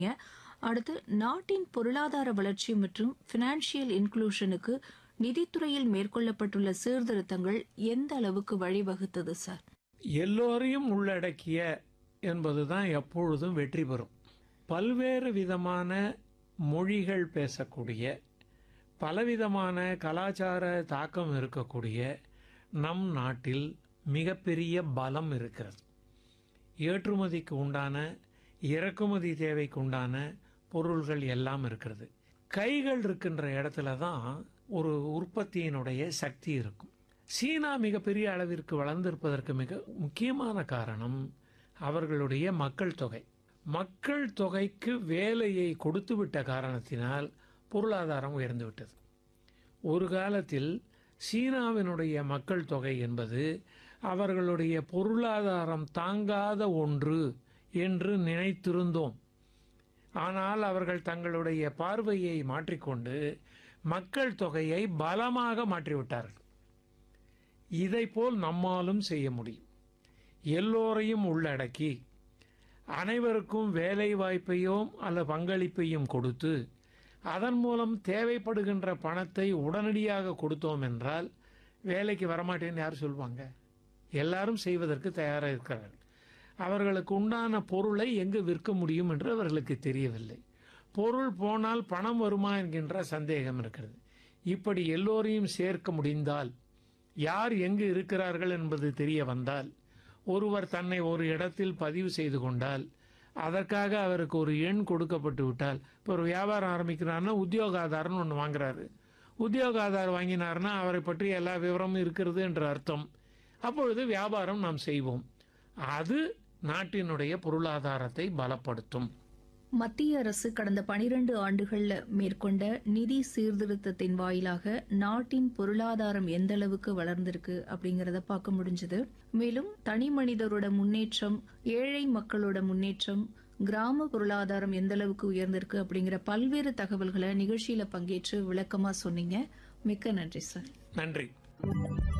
அடுத்து நாட்டின் பொருளாதார வளர்ச்சி மற்றும் பினான்சியல் இன்க்ளூஷனுக்கு நிதித்துறையில் மேற்கொள்ளப்பட்டுள்ள சீர்திருத்தங்கள் எந்த அளவுக்கு வழிவகுத்தது சார் எல்லோரையும் உள்ளடக்கிய என்பதுதான் எப்பொழுதும் வெற்றி பெறும் பல்வேறு விதமான மொழிகள் பேசக்கூடிய பலவிதமான கலாச்சார தாக்கம் இருக்கக்கூடிய நம் நாட்டில் மிகப்பெரிய பலம் இருக்கிறது ஏற்றுமதிக்கு உண்டான இறக்குமதி தேவைக்கு உண்டான பொருள்கள் எல்லாம் இருக்கிறது கைகள் இருக்கின்ற இடத்துல தான் ஒரு உற்பத்தியினுடைய சக்தி இருக்கும் சீனா மிகப்பெரிய அளவிற்கு வளர்ந்திருப்பதற்கு மிக முக்கியமான காரணம் அவர்களுடைய மக்கள் தொகை மக்கள் தொகைக்கு வேலையை கொடுத்துவிட்ட காரணத்தினால் பொருளாதாரம் உயர்ந்து விட்டது ஒரு காலத்தில் சீனாவினுடைய மக்கள் தொகை என்பது அவர்களுடைய பொருளாதாரம் தாங்காத ஒன்று என்று நினைத்திருந்தோம் ஆனால் அவர்கள் தங்களுடைய பார்வையை மாற்றிக்கொண்டு மக்கள் தொகையை பலமாக மாற்றிவிட்டார்கள் இதைப்போல் நம்மாலும் செய்ய முடியும் எல்லோரையும் உள்ளடக்கி அனைவருக்கும் வேலை வாய்ப்பையும் அல்ல பங்களிப்பையும் கொடுத்து அதன் மூலம் தேவைப்படுகின்ற பணத்தை உடனடியாக கொடுத்தோம் என்றால் வேலைக்கு வரமாட்டேன்னு யார் சொல்லுவாங்க எல்லாரும் செய்வதற்கு தயாராக இருக்கிறார்கள் அவர்களுக்கு உண்டான பொருளை எங்கு விற்க முடியும் என்று அவர்களுக்கு தெரியவில்லை பொருள் போனால் பணம் வருமா என்கின்ற சந்தேகம் இருக்கிறது இப்படி எல்லோரையும் சேர்க்க முடிந்தால் யார் எங்கு இருக்கிறார்கள் என்பது தெரிய வந்தால் ஒருவர் தன்னை ஒரு இடத்தில் பதிவு செய்து கொண்டால் அதற்காக அவருக்கு ஒரு எண் கொடுக்கப்பட்டு விட்டால் இப்போ ஒரு வியாபாரம் ஆரம்பிக்கிறாருன்னா உத்தியோக ஆதாரம்னு ஒன்று வாங்குறாரு உத்தியோக ஆதார் வாங்கினார்னா அவரை பற்றி எல்லா விவரமும் இருக்கிறது என்ற அர்த்தம் அப்பொழுது வியாபாரம் நாம் செய்வோம் அது நாட்டினுடைய பொருளாதாரத்தை பலப்படுத்தும் மத்திய அரசு கடந்த பனிரெண்டு ஆண்டுகள்ல மேற்கொண்ட நிதி சீர்திருத்தத்தின் வாயிலாக நாட்டின் பொருளாதாரம் எந்த அளவுக்கு வளர்ந்திருக்கு அப்படிங்கறத பார்க்க முடிஞ்சது மேலும் தனி மனிதரோட முன்னேற்றம் ஏழை மக்களோட முன்னேற்றம் கிராம பொருளாதாரம் எந்த அளவுக்கு உயர்ந்திருக்கு அப்படிங்கிற பல்வேறு தகவல்களை நிகழ்ச்சியில பங்கேற்று விளக்கமா சொன்னீங்க மிக்க நன்றி சார் நன்றி